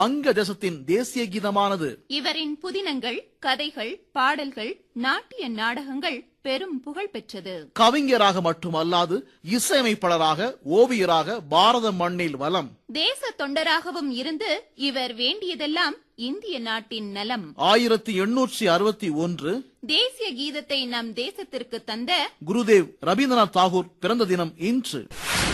வங்க தேசத்தின் தேசிய கீதமானது இவரின் புதினங்கள் கதைகள் பாடல்கள் நாட்டிய நாடகங்கள் பெரும் புகழ் பெற்றது கவிஞராக மட்டுமல்லாது இசையமைப்பாளராக ஓவியராக பாரத மண்ணில் வலம் தேச தொண்டராகவும் இருந்து இவர் வேண்டியதெல்லாம் இந்திய நாட்டின் நலம் ஆயிரத்தி எண்ணூற்றி அறுபத்தி ஒன்று தேசிய கீதத்தை நம் தேசத்திற்கு தந்த குருதேவ் ரவீந்திரநாத் தாகூர் பிறந்த தினம் இன்று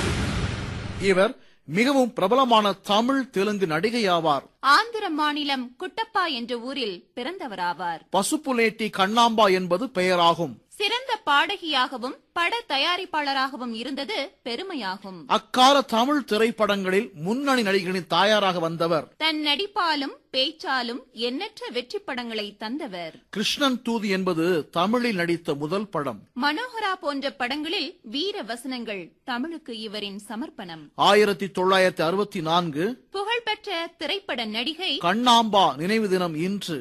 இவர் மிகவும் பிரபலமான தமிழ் தெலுங்கு நடிகையாவார் ஆந்திர மாநிலம் குட்டப்பா என்ற ஊரில் பிறந்தவராவார் பசுப்புலேட்டி கண்ணாம்பா என்பது பெயராகும் சிறந்த பாடகியாகவும் பட தயாரிப்பாளராகவும் இருந்தது பெருமையாகும் அக்கால தமிழ் திரைப்படங்களில் முன்னணி நடிகர்களின் தாயாராக வந்தவர் தன் நடிப்பாலும் பேச்சாலும் எண்ணற்ற வெற்றி படங்களை தந்தவர் கிருஷ்ணன் தூது என்பது தமிழில் நடித்த முதல் படம் மனோகரா போன்ற படங்களில் வீர வசனங்கள் தமிழுக்கு இவரின் சமர்ப்பணம் ஆயிரத்தி தொள்ளாயிரத்தி அறுபத்தி நான்கு புகழ்பெற்ற திரைப்பட நடிகை கண்ணாம்பா நினைவு தினம் இன்று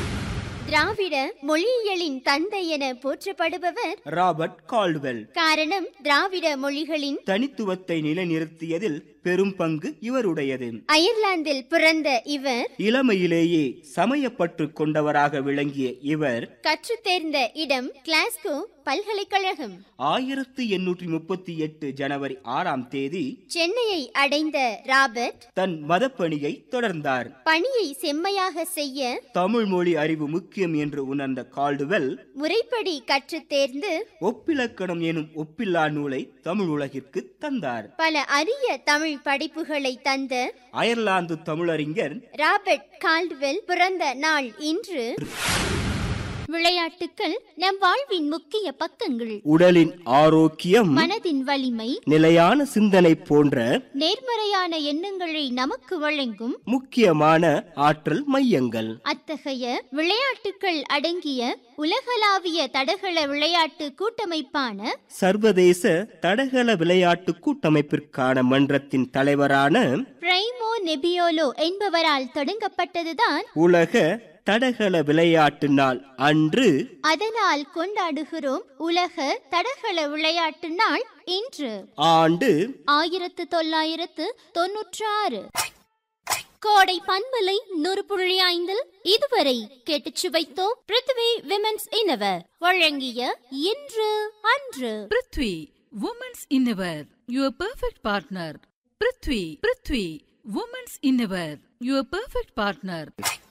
திராவிட மொழியியலின் தந்தை என போற்றப்படுபவர் ராபர்ட் கால்டுவெல் காரணம் திராவிட மொழிகளின் தனித்துவத்தை நிலைநிறுத்தியதில் பெரும் பங்கு இவருடையது அயர்லாந்தில் பிறந்த இவர் இளமையிலேயே சமயப்பற்று கொண்டவராக விளங்கிய இவர் கற்றுத் தேர்ந்த இடம் கிளாஸ்கோ பல்கலைக்கழகம் ஆயிரத்து எண்ணூற்றி முப்பத்தி எட்டு ஜனவரி ஆறாம் தேதி சென்னையை அடைந்த ராபர்ட் தன் மதப்பணியை தொடர்ந்தார் பணியை செம்மையாக செய்ய தமிழ் மொழி அறிவு முக்கியம் என்று உணர்ந்த கால்டுவெல் முறைப்படி கற்றுத் தேர்ந்து ஒப்பிலக்கணம் எனும் ஒப்பில்லா நூலை தமிழ் உலகிற்கு தந்தார் பல அரிய தமிழ் படைப்புகளை தந்த அயர்லாந்து தமிழறிஞர் ராபர்ட் கால்ட்வெல் பிறந்த நாள் இன்று விளையாட்டுக்கள் நம் வாழ்வின் முக்கிய பக்கங்கள் உடலின் ஆரோக்கியம் மனதின் வலிமை நிலையான சிந்தனை போன்ற நேர்மறையான எண்ணங்களை நமக்கு வழங்கும் முக்கியமான ஆற்றல் மையங்கள் அத்தகைய விளையாட்டுக்கள் அடங்கிய உலகளாவிய தடகள விளையாட்டு கூட்டமைப்பான சர்வதேச தடகள விளையாட்டு கூட்டமைப்பிற்கான மன்றத்தின் தலைவரான பிரைமோ நெபியோலோ என்பவரால் தொடங்கப்பட்டதுதான் உலக தடகள விளையாட்டு நாள் அன்று அதனால் கொண்டாடுகிறோம் உலக தடகள விளையாட்டு நாள் இன்று ஆண்டு ஆயிரத்து தொள்ளாயிரத்து தொன்னூற்றாறு கோடை பண்பலை நூறு புள்ளி ஐந்தில் இதுவரை கேட்டுச் சுவைத்தோம் பிருத்வி விமென்ஸ் இனவர் வழங்கிய இன்று அன்று prithvi women's innerwear your perfect partner prithvi prithvi women's innerwear your perfect partner